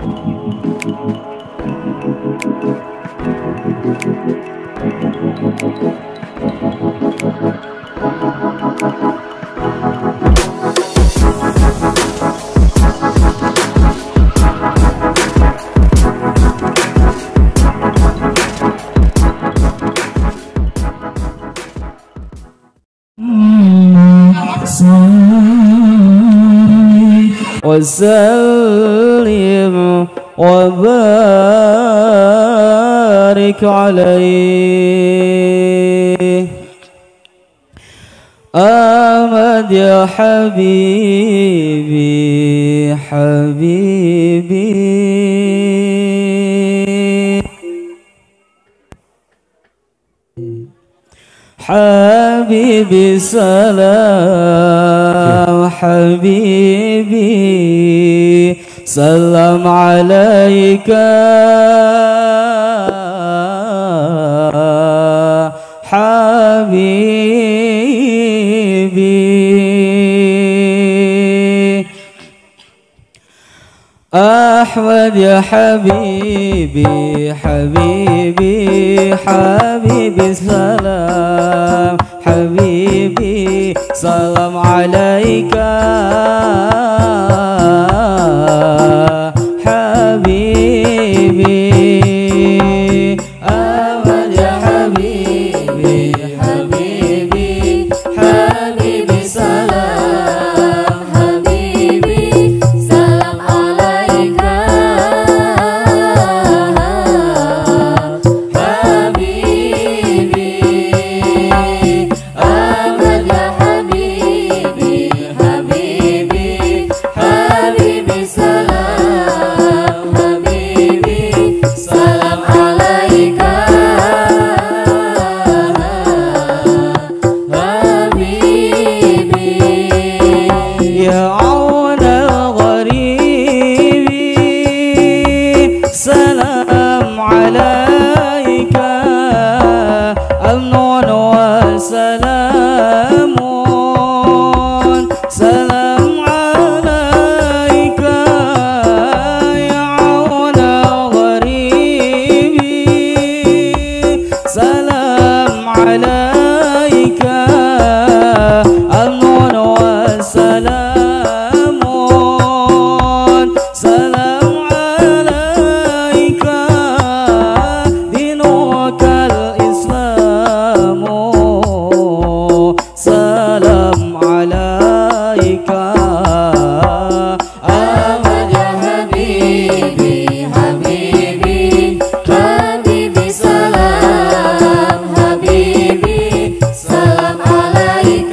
وسلم وبارك عليه أحمد يا حبيبي حبيبي حبيبي سلام حبيبي سلام عليك حبيبي أحمد يا حبيبي حبيبي حبيبي سلام حبيبي سلام عليك حبيبي أحمد يا حبيبي حبيبي حبيبي سلام حبيبي سلام عليك حبيبي أحمد يا حبيبي حبيبي حبيبي سلام حبيبي سلام عليك حبيبي يا عون الغريب سلام عليك أمن وسلام سلام عليك يا عون الغريب سلام عليك أمن وسلام سلام عليك دينك الإسلام سلام عليك أحمد يا حبيبي حبيبي حبيبي سلام حبيبي سلام عليك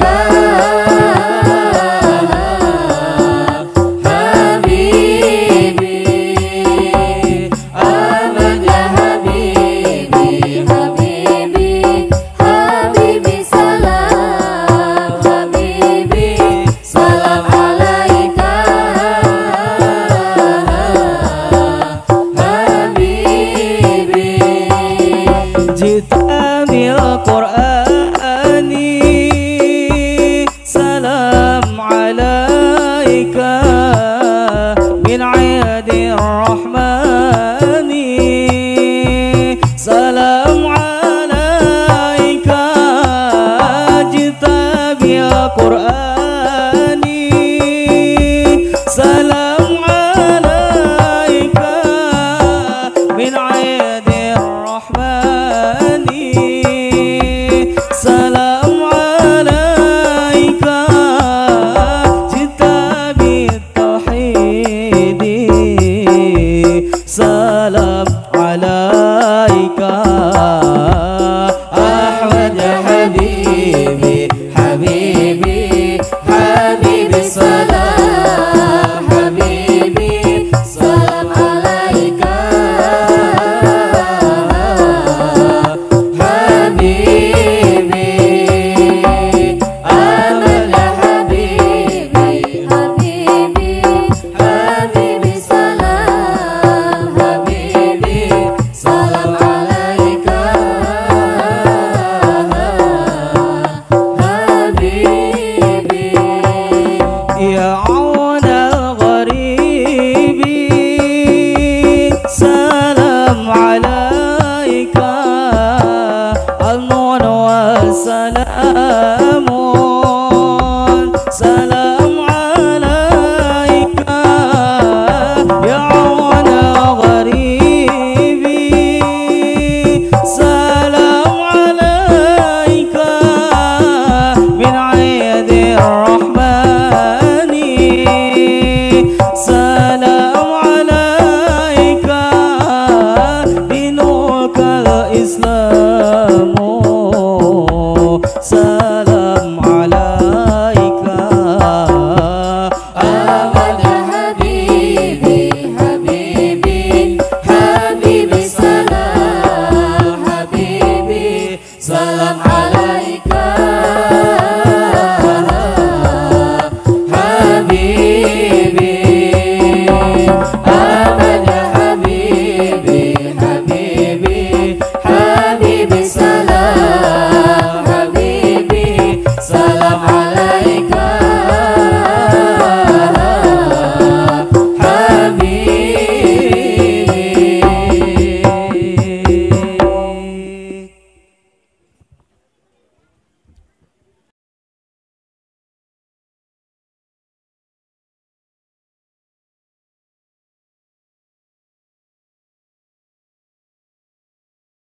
حبيبي أحمد يا حبيبي حبيبي حبيبي سلام حبيبي سلام عليك حبيبي جئت بالقرآن سلام عليك من عيد